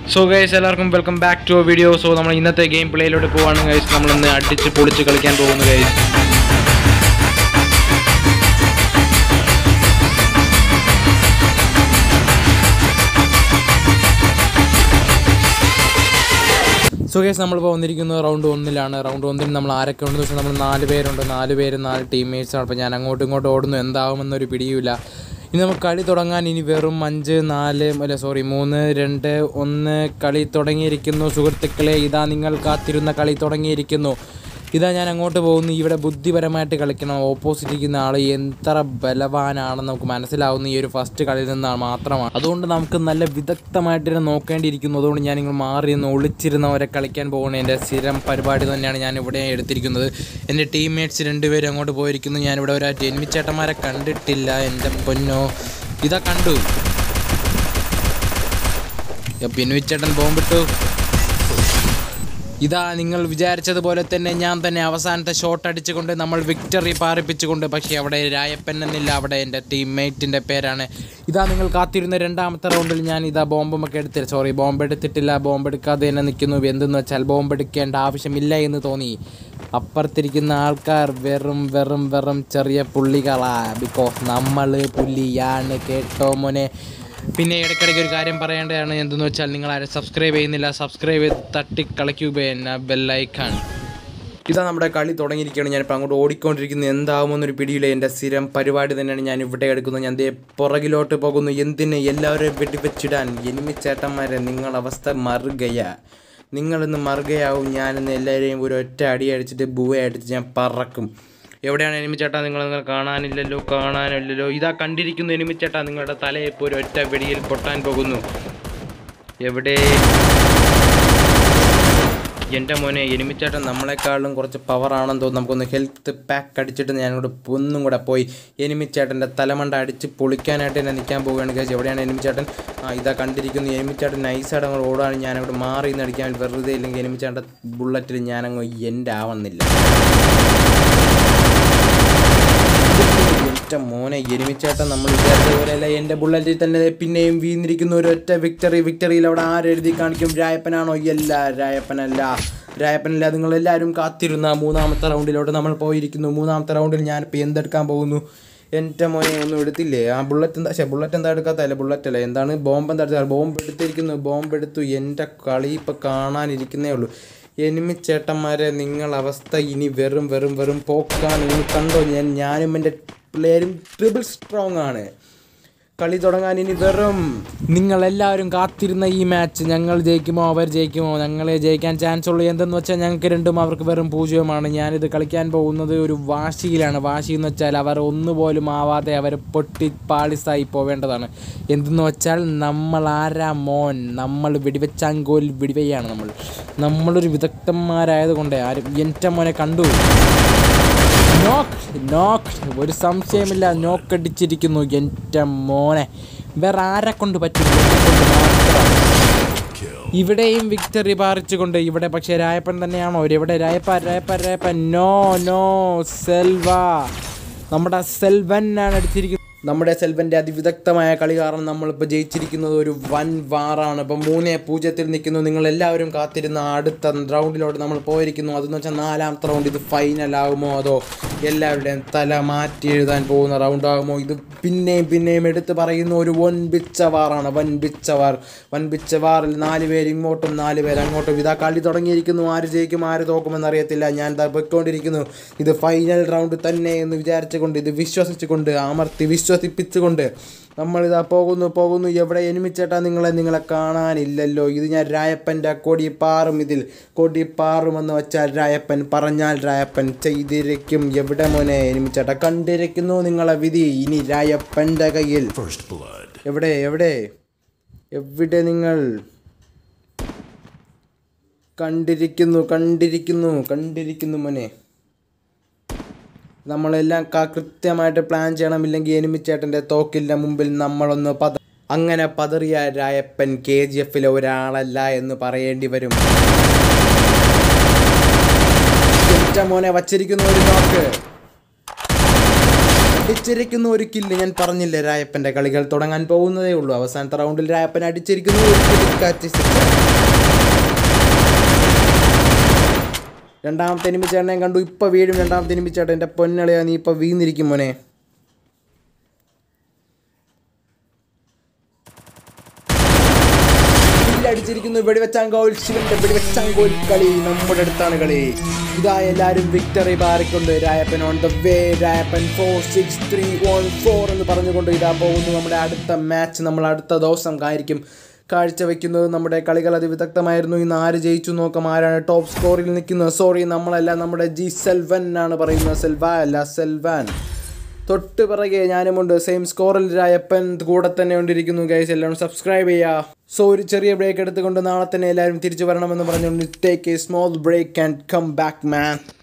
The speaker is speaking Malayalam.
സോ ഗൈസ് എല്ലാവർക്കും welcome back to video so നമ്മൾ ഇന്നത്തെ ഗെയിം പ്ലേയിലോട്ട് പോവാണ് ഗൈസ് നമ്മൾ ഇന്ന് അടിച്ച് പൊളിച്ച് കളിക്കാൻ പോകുന്നു ഗൈസ് സോ ഗൈസ് നമ്മളിപ്പോൾ വന്നിരിക്കുന്നത് റൗണ്ട് ഒന്നിലാണ് റൗണ്ട് ഒന്നിൽ നമ്മൾ ആരൊക്കെ ഉണ്ടെന്ന് വെച്ചാൽ നമ്മൾ നാല് പേരുണ്ട് നാല് പേര് നാല് ടീംമേറ്റ്സാണ് അപ്പോൾ ഞാൻ അങ്ങോട്ടും ഇങ്ങോട്ടും ഓടുന്നു എന്താവുമെന്നൊരു പിടിയുമില്ല ഇനി നമുക്ക് കളി തുടങ്ങാൻ ഇനി വെറും അഞ്ച് നാല് അല്ല സോറി മൂന്ന് രണ്ട് ഒന്ന് കളി തുടങ്ങിയിരിക്കുന്നു സുഹൃത്തുക്കളെ ഇതാ നിങ്ങൾ കാത്തിരുന്ന കളി തുടങ്ങിയിരിക്കുന്നു ഇതാ ഞാൻ അങ്ങോട്ട് പോകുന്നു ഇവിടെ ബുദ്ധിപരമായിട്ട് കളിക്കണം ഓപ്പോസിറ്റ് ഇരിക്കുന്ന ആൾ എത്ര ബലവാനാണെന്ന് നമുക്ക് മനസ്സിലാവുന്ന ഈ ഒരു ഫസ്റ്റ് കളിയിൽ നിന്നാണ് മാത്രമാണ് അതുകൊണ്ട് നമുക്ക് നല്ല വിദഗ്ധമായിട്ട് ഇതിനെ നോക്കേണ്ടിയിരിക്കുന്നു അതുകൊണ്ട് ഞാൻ നിങ്ങൾ മാറി നിന്ന് ഒളിച്ചിരുന്നവരെ കളിക്കാൻ പോകുന്ന എൻ്റെ സ്ഥിരം പരിപാടി തന്നെയാണ് ഞാൻ ഇവിടെ എടുത്തിരിക്കുന്നത് എൻ്റെ ടീംമേറ്റ്സ് രണ്ടുപേരും അങ്ങോട്ട് പോയിരിക്കുന്നു ഞാനിവിടെ ഒരു ജന്മിച്ചേട്ടന്മാരെ കണ്ടിട്ടില്ല എൻ്റെ പൊന്നോ ഇതാ കണ്ടു ബിനുവിച്ചേട്ടൻ ബോംബിട്ടു ഇതാ നിങ്ങൾ വിചാരിച്ചതുപോലെ തന്നെ ഞാൻ തന്നെ അവസാനത്തെ ഷോട്ട് അടിച്ചുകൊണ്ട് നമ്മൾ വിക്ടറി പാറിപ്പിച്ചുകൊണ്ട് പക്ഷേ അവിടെ രായപ്പൻ എന്നില്ല അവിടെ എൻ്റെ ടീംമേറ്റിൻ്റെ പേരാണ് ഇതാ നിങ്ങൾ കാത്തിരുന്ന രണ്ടാമത്തെ റൗണ്ടിൽ ഞാൻ ഇതാ ബോംബൊക്കെ എടുത്തില്ല സോറി ബോംബ് എടുത്തിട്ടില്ല ബോംബ് എടുക്കാതെ തന്നെ നിൽക്കുന്നു എന്തെന്ന് വെച്ചാൽ ബോംബ് എടുക്കേണ്ട ആവശ്യമില്ല എന്ന് തോന്നി അപ്പുറത്തിരിക്കുന്ന ആൾക്കാർ വെറും വെറും വെറും ചെറിയ പുള്ളികളാ ബിക്കോസ് നമ്മൾ പുള്ളിയാണ് കേട്ടോ മോനെ പിന്നെ ഇടയ്ക്കിടയ്ക്ക് ഒരു കാര്യം പറയേണ്ടതാണ് എന്തെന്ന് വെച്ചാൽ നിങ്ങൾ ആരും സബ്സ്ക്രൈബ് ചെയ്യുന്നില്ല സബ്സ്ക്രൈബ് ചെയ്ത് തട്ടി കളിക്കുക എന്ന ബെല്ലൈക്കാണ് ഇതാ നമ്മുടെ കളി തുടങ്ങിയിരിക്കുകയാണ് ഞാനിപ്പോൾ അങ്ങോട്ട് ഓടിക്കൊണ്ടിരിക്കുന്നത് എന്താകുമെന്നൊരു പിടിയില്ല എൻ്റെ സ്ഥിരം പരിപാടി തന്നെയാണ് ഞാൻ ഇവിടെ എടുക്കുന്നത് ഞാൻ ദേ പുറകിലോട്ട് പോകുന്നു എന്തിന് എല്ലാവരെയും വെടിവെച്ചിടാൻ എനിമി ചേട്ടന്മാരെ നിങ്ങളുടെ അവസ്ഥ മറുകയാ നിങ്ങളിന്ന് മറുകയാവും ഞാനിന്ന് എല്ലാവരെയും ഒരു ഒറ്റ അടി അടിച്ചിട്ട് ബുവ അടിച്ച് ഞാൻ പറക്കും എവിടെയാണ് എനിമി ചേട്ടാ നിങ്ങൾ നിങ്ങൾ കാണാനില്ലല്ലോ കാണാനില്ലല്ലോ ഇതാ കണ്ടിരിക്കുന്നു എനിമി ചേട്ടാ നിങ്ങളുടെ തലയെ ഇപ്പോൾ ഒരു ഒറ്റ വെടിയിൽ പൊട്ടാൻ പോകുന്നു എവിടെ എൻ്റെ മോനെ എനിമിച്ചേട്ടൻ നമ്മളെക്കാളും കുറച്ച് പവറാണെന്ന് തോന്നുന്നു നമുക്കൊന്ന് ഹെൽത്ത് പാക്ക് അടിച്ചിട്ട് ഞാനിവിടെ ഒന്നും കൂടെ പോയി എനിമിച്ചേട്ടൻ്റെ തലമണ്ട അടിച്ച് പൊളിക്കാനായിട്ട് തന്നെ നിൽക്കാൻ പോവുകയാണ് കഴിച്ച് എവിടെയാണ് എനിമിച്ചേട്ടൻ ആ ഇതാ കണ്ടിരിക്കുന്നു എനിമിച്ചേട്ടൻ നൈസായിട്ട് അങ്ങോട്ട് ഓടാണ് ഞാനവിടെ മാറി നിന്ന് അടിക്കാൻ വേണ്ടി വെറുതെ ഇല്ലെങ്കിൽ എനിമിച്ചേട്ടൻ്റെ ബുള്ളറ്റിൽ ഞാനങ്ങ് എൻ്റെ ആവുന്നില്ല എൻ്റെ മോനെ എരുമിച്ചേട്ടൻ നമ്മൾ വിചാരിച്ച പോലെയല്ല എൻ്റെ ബുള്ളറ്റിൽ തന്നെ പിന്നെയും വീന്നിരിക്കുന്ന ഒരൊറ്റ വിക്ടറി വിക്ടറിയിൽ അവിടെ ആരെഴുതി കാണിക്കും രായപ്പനാണോ അല്ല രായപ്പനല്ല രായപ്പനല്ല നിങ്ങളെല്ലാവരും കാത്തിരുന്ന മൂന്നാമത്തെ റൗണ്ടിലോട്ട് നമ്മൾ പോയിരിക്കുന്നു മൂന്നാമത്തെ റൗണ്ടിൽ ഞാനിപ്പോൾ എന്തെടുക്കാൻ പോകുന്നു എൻ്റെ മോനെ ഒന്നും എടുത്തില്ലേ ആ ബുള്ളറ്റ് എന്താ പക്ഷേ ബുള്ളറ്റ് എന്താ എടുക്കാത്തല്ലേ ബുള്ളറ്റ് അല്ലേ എന്താണ് ബോംബ് എന്താ എടുത്തത് ബോംബ് എടുത്തിരിക്കുന്നു ബോംബ് എടുത്തു എൻ്റെ കളി ഇപ്പോൾ കാണാനിരിക്കുന്നേ ഉള്ളൂ എനിമി ചേട്ടന്മാരെ നിങ്ങൾ അവസ്ഥ ഇനി വെറും വെറും വെറും പോക്കാണ് നിങ്ങൾ കണ്ടോ ഞാൻ ഞാനും എൻ്റെ പ്ലെയറും ട്രിപ്പിൾ സ്ട്രോങ് ആണ് കളി തുടങ്ങാൻ ഇനി വെറും നിങ്ങളെല്ലാവരും കാത്തിരുന്ന ഈ മാച്ച് ഞങ്ങൾ ജയിക്കുമോ അവർ ജയിക്കുമോ ഞങ്ങളെ ജയിക്കാൻ ചാൻസ് ഉള്ളൂ എന്തെന്ന് വെച്ചാൽ ഞങ്ങൾക്ക് രണ്ടും അവർക്ക് വെറും പൂജ്യവുമാണ് ഞാനിത് കളിക്കാൻ പോകുന്നത് ഒരു വാശിയിലാണ് വാശി എന്ന് വെച്ചാൽ അവർ ഒന്നുപോലും ആവാതെ അവർ പൊട്ടി പാളിസായി പോവേണ്ടതാണ് എന്തെന്ന് വെച്ചാൽ നമ്മൾ ആരാ മോൻ നമ്മൾ വെടിവെച്ചാങ്കോൽ വെടിവെയാണ് നമ്മൾ നമ്മളൊരു വിദഗ്ധന്മാരായതുകൊണ്ട് ആരും എൻ്റെ മോനെ കണ്ടു നോക്ക് നോക്ക് ഒരു സംശയമില്ല നോക്ക് അടിച്ചിരിക്കുന്നു എൻ്റെ മോനെ വേറെ ആരെ കൊണ്ട് പറ്റും എന്നെ കൊണ്ട് മാത്രം ഇവിടെയും വിക്ടറി പാറിച്ചുകൊണ്ട് ഇവിടെ പക്ഷേ രായപ്പൻ തന്നെയാണോ എവിടെ രായപ്പ രായപ്പ രായപ്പൻ നോ നോ സെൽവ നമ്മുടെ സെൽവനാണ് അടിച്ചിരിക്കുന്നത് നമ്മുടെ സെൽവൻ്റെ അതിവിദഗ്ധമായ കളി കാരണം നമ്മളിപ്പോൾ ജയിച്ചിരിക്കുന്നത് ഒരു വൻ വാറാണ് ഇപ്പം മൂന്നേ പൂജ്യത്തിൽ നിൽക്കുന്നു നിങ്ങൾ എല്ലാവരും കാത്തിരുന്ന അടുത്ത റൗണ്ടിലോട്ട് നമ്മൾ പോയിരിക്കുന്നു അതെന്ന് വെച്ചാൽ നാലാമത്തെ റൗണ്ട് ഇത് ഫൈനൽ ആകുമോ അതോ എല്ലാവരുടെയും തല മാറ്റി എഴുതാൻ പോകുന്ന റൗണ്ട് ആകുമോ ഇത് പിന്നെയും പിന്നെയും എടുത്ത് പറയുന്ന ഒരു വൻപിച്ച വാറാണ് വൻപിച്ച വാർ വൻപിച്ച വാറിൽ നാല് പേര് ഇങ്ങോട്ടും നാല് പേര് അങ്ങോട്ടും ഇതാ കളി തുടങ്ങിയിരിക്കുന്നു ആര് ജയിക്കും ആര് തോക്കുമെന്ന് അറിയത്തില്ല ഞാൻ ഇതാ പോയിക്കൊണ്ടിരിക്കുന്നു ഇത് ഫൈനൽ റൗണ്ട് തന്നെ എന്ന് വിചാരിച്ചുകൊണ്ട് ഇത് വിശ്വസിച്ചുകൊണ്ട് അമർത്തി വിശ്വസിപ്പിച്ചുകൊണ്ട് നമ്മളിതാ പോകുന്നു പോകുന്നു എവിടെ എനിമിച്ചേട്ടാ നിങ്ങളെ നിങ്ങളെ കാണാനില്ലല്ലോ ഇത് ഞാൻ രായപ്പൻ്റെ കൊടി പാറും ഇതിൽ കൊടി പാറുമെന്ന് വെച്ചാൽ രായപ്പൻ പറഞ്ഞാൽ രായപ്പൻ ചെയ്തിരിക്കും എവിടെ മോനെ എനിമിച്ചേട്ടാ കണ്ടിരിക്കുന്നു നിങ്ങളെ വിധി ഇനി രായപ്പൻ്റെ കയ്യിൽ First blood. എവിടെ എവിടെ എവിടെ നിങ്ങൾ കണ്ടിരിക്കുന്നു കണ്ടിരിക്കുന്നു കണ്ടിരിക്കുന്നു മോനെ നമ്മളെല്ലാം ക- കൃത്യമായിട്ട് പ്ലാൻ ചെയ്യണം ഇല്ലെങ്കിൽ എനിമിച്ചേട്ടൻ്റെ തോക്കിൻ്റെ മുമ്പിൽ നമ്മളൊന്ന് പത അങ്ങനെ പതറിയ രായപ്പൻ കെ ജി എഫിലെ ഒരാളല്ല എന്ന് പറയേണ്ടി വരും എൻ്റെ മോനെ വച്ചിരിക്കുന്ന ഒരു നോക്ക് അടിച്ചിരിക്കുന്ന ഒരു കില്ല് ഞാൻ പറഞ്ഞില്ലേ രായപ്പൻ്റെ കളികൾ തുടങ്ങാൻ പോകുന്നതേ ഉള്ളൂ അവസാനത്തെ റൗണ്ടിൽ രായപ്പൻ അടിച്ചിരിക്കുന്നു ഒരു കിടുക്കാച്ചി six. രണ്ടാമത്തെ എനിമിച്ചേട്ടനെ കണ്ടു ഇപ്പം വീഴും രണ്ടാമത്തെ എനിമിച്ചേട്ടൻ എൻ്റെ പൊന്നളിയാ നീ ഇപ്പം വീന്നിരിക്കും മോനെ അടിച്ചിരിക്കുന്നു വെടിവെച്ചാങ്കോൽ ശിവന്റെ വെടിവെച്ചാങ്കോൽ കളി നമ്മുടെ അടുത്താണ് കളി ഇതാ എല്ലാവരും വിക്ടറി പാറിക്കൊണ്ട് Rayappan on the way Rayappan four six three one four എന്ന് പറഞ്ഞുകൊണ്ട് ഇതാ പോകുന്നു നമ്മുടെ അടുത്ത മാച്ച് നമ്മൾ അടുത്ത ദിവസം ആയിരിക്കും കാഴ്ചവെക്കുന്നത് നമ്മുടെ കളികൾ അതിവിദഗ്ധമായിരുന്നു ഇന്ന് ആര് ജയിച്ചു നോക്കാം ആരാണ് ടോപ്പ് സ്കോറിൽ നിൽക്കുന്നത് സോറി നമ്മളല്ല നമ്മുടെ ജി സെൽവൻ ആണ് പറയുന്നത് സെൽവ അല്ല സെൽവാൻ തൊട്ട് പിറകെ ഞാനുമുണ്ട് സെയിം സ്കോറിൽ രായപ്പൻ കൂടെ തന്നെ കൊണ്ടിരിക്കുന്നു ഗൈസ് എല്ലാവരും സബ്സ്ക്രൈബ് ചെയ്യുക സോ ഒരു ചെറിയ ബ്രേക്ക് എടുത്തുകൊണ്ട് നാളെ തന്നെ എല്ലാവരും തിരിച്ചു വരണമെന്ന് പറഞ്ഞുകൊണ്ട് take a small break and come back man